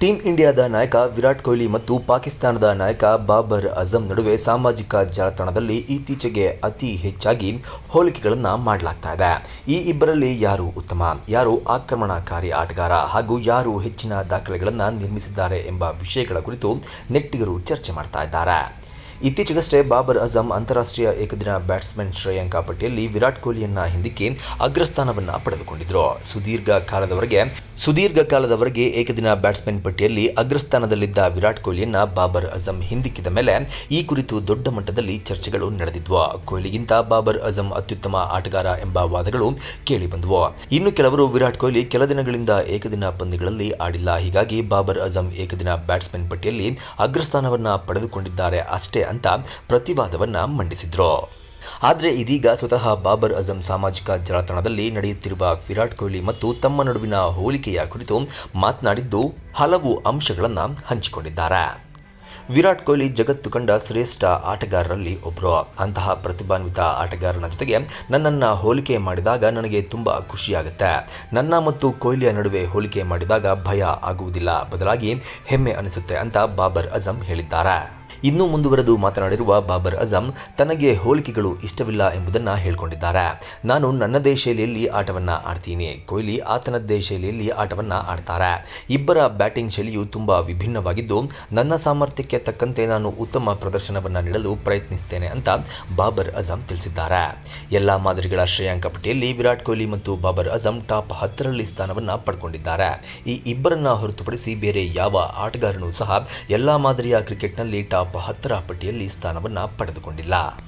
team ಇಂಡಿಯಾದ ನಾಯಕ ವಿರಾಟ್ ಕೊಹ್ಲಿ ಮತ್ತು ಪಾಕಿಸ್ತಾನದ ನಾಯಕ ಬಾಬರ್ ಅಜಂ ನಡುವೆ ಸಾಮಾಜಿಕ ಜಾಲತಾಣದಲ್ಲಿ ಇತ್ತೀಚೆಗೆ ಅತಿ ಹೆಚ್ಚಾಗಿ ಹೋಲಿಕೆಗಳನ್ನು ಮಾಡಲಾಗ್ತಾ ಇದೆ ಈ ಇಬ್ಬರಲ್ಲಿ ಯಾರು ಉತ್ತಮ ಯಾರು ಆಕ್ರಮಣಕಾರಿ ಆಟಗಾರ ಹಾಗೂ ಯಾರು ಹೆಚ್ಚಿನ ದಾಖಲೆಗಳನ್ನು ನಿರ್ಮಿಸಿದ್ದಾರೆ ಎಂಬ ವಿಷಯಗಳ ಕುರಿತು ನೆಟ್ಟಿಗರು ಚರ್ಚೆ ಮಾಡ್ತಾ ಇದ್ದಾರೆ ಇತ್ತೀಚೆಗಷ್ಟೇ ಬಾಬರ್ ಅಜಂ ಅಂತಾರಾಷ್ಟ್ರೀಯ ಏಕದಿನ ಬ್ಯಾಟ್ಸ್ಮನ್ ಶ್ರೇಯಾಂಕ ಪಟ್ಟಿಯಲ್ಲಿ ವಿರಾಟ್ ಕೊಹ್ಲಿಯನ್ನ ಹಿಂದಿಕ್ಕಿ ಅಗ್ರಸ್ಥಾನವನ್ನು ಪಡೆದುಕೊಂಡಿದ್ರು ಸುದೀರ್ಘ ಕಾಲದವರೆಗೆ ಸುದೀರ್ಘ ಕಾಲದವರೆಗೆ ಏಕದಿನ ಬ್ಯಾಟ್ಸ್ಮನ್ ಪಟ್ಟಿಯಲ್ಲಿ ಅಗ್ರಸ್ಥಾನದಲ್ಲಿದ್ದ ವಿರಾಟ್ ಕೊಹ್ಲಿಯನ್ನ ಬಾಬರ್ ಅಜಂ ಹಿಂದಿಕ್ಕಿದ ಮೇಲೆ ಈ ಕುರಿತು ದೊಡ್ಡ ಮಟ್ಟದಲ್ಲಿ ಚರ್ಚೆಗಳು ನಡೆದಿದ್ವು ಕೊಹ್ಲಿಗಿಂತ ಬಾಬರ್ ಅಜಂ ಅತ್ಯುತ್ತಮ ಆಟಗಾರ ಎಂಬ ವಾದಗಳು ಕೇಳಿಬಂದವು ಇನ್ನು ಕೆಲವರು ವಿರಾಟ್ ಕೊಹ್ಲಿ ಕೆಲ ದಿನಗಳಿಂದ ಏಕದಿನ ಪಂದ್ಯಗಳಲ್ಲಿ ಆಡಿಲ್ಲ ಹೀಗಾಗಿ ಬಾಬರ್ ಅಜಂ ಏಕದಿನ ಬ್ಯಾಟ್ಸ್ಮನ್ ಪಟ್ಟಿಯಲ್ಲಿ ಅಗ್ರಸ್ಥಾನವನ್ನ ಪಡೆದುಕೊಂಡಿದ್ದಾರೆ ಅಷ್ಟೇ ಅಂತ ಪ್ರತಿವಾದವನ್ನ ಮಂಡಿಸಿದ್ರು ಆದರೆ ಇದೀಗ ಸ್ವತಃ ಬಾಬರ್ ಅಜಂ ಸಾಮಾಜಿಕ ಜಾಲತಾಣದಲ್ಲಿ ನಡೆಯುತ್ತಿರುವ ವಿರಾಟ್ ಕೊಹ್ಲಿ ಮತ್ತು ತಮ್ಮ ನಡುವಿನ ಹೋಲಿಕೆಯ ಕುರಿತು ಮಾತನಾಡಿದ್ದು ಹಲವು ಅಂಶಗಳನ್ನು ಹಂಚಿಕೊಂಡಿದ್ದಾರೆ ವಿರಾಟ್ ಕೊಹ್ಲಿ ಜಗತ್ತು ಕಂಡ ಶ್ರೇಷ್ಠ ಆಟಗಾರರಲ್ಲಿ ಒಬ್ಬರು ಅಂತಹ ಪ್ರತಿಭಾನ್ವಿತ ಆಟಗಾರನ ಜೊತೆಗೆ ನನ್ನನ್ನು ಹೋಲಿಕೆ ಮಾಡಿದಾಗ ನನಗೆ ತುಂಬ ಖುಷಿಯಾಗುತ್ತೆ ನನ್ನ ಮತ್ತು ಕೊಹ್ಲಿಯ ನಡುವೆ ಹೋಲಿಕೆ ಮಾಡಿದಾಗ ಭಯ ಆಗುವುದಿಲ್ಲ ಬದಲಾಗಿ ಹೆಮ್ಮೆ ಅನಿಸುತ್ತೆ ಅಂತ ಬಾಬರ್ ಅಜಂ ಹೇಳಿದ್ದಾರೆ ಇನ್ನೂ ಮುಂದುವರೆದು ಮಾತನಾಡಿರುವ ಬಾಬರ್ ಅಜಂ ತನಗೆ ಹೋಲಿಕೆಗಳು ಇಷ್ಟವಿಲ್ಲ ಎಂಬುದನ್ನು ಹೇಳಿಕೊಂಡಿದ್ದಾರೆ ನಾನು ನನ್ನದೇ ಶೈಲಿಯಲ್ಲಿ ಆಟವನ್ನು ಆಡ್ತೀನಿ ಕೊಹ್ಲಿ ಆತನದ್ದೇ ಶೈಲಿಯಲ್ಲಿ ಆಟವನ್ನು ಆಡ್ತಾರೆ ಇಬ್ಬರ ಬ್ಯಾಟಿಂಗ್ ಶೈಲಿಯು ತುಂಬ ವಿಭಿನ್ನವಾಗಿದ್ದು ನನ್ನ ಸಾಮರ್ಥ್ಯಕ್ಕೆ ತಕ್ಕಂತೆ ನಾನು ಉತ್ತಮ ಪ್ರದರ್ಶನವನ್ನು ನೀಡಲು ಪ್ರಯತ್ನಿಸ್ತೇನೆ ಅಂತ ಬಾಬರ್ ಅಜಂ ತಿಳಿಸಿದ್ದಾರೆ ಎಲ್ಲ ಮಾದರಿಗಳ ಶ್ರೇಯಾಂಕ ಪಟ್ಟಿಯಲ್ಲಿ ವಿರಾಟ್ ಕೊಹ್ಲಿ ಮತ್ತು ಬಾಬರ್ ಅಜಂ ಟಾಪ್ ಹತ್ತರಲ್ಲಿ ಸ್ಥಾನವನ್ನು ಪಡ್ಕೊಂಡಿದ್ದಾರೆ ಈ ಇಬ್ಬರನ್ನ ಹೊರತುಪಡಿಸಿ ಬೇರೆ ಯಾವ ಆಟಗಾರನೂ ಸಹ ಎಲ್ಲ ಮಾದರಿಯ ಕ್ರಿಕೆಟ್ನಲ್ಲಿ ಟಾಪ್ ಹತ್ತರ ಪಟ್ಟಿಯಲ್ಲಿ ಸ್ಥಾನವನ್ನು ಪಡೆದುಕೊಂಡಿಲ್ಲ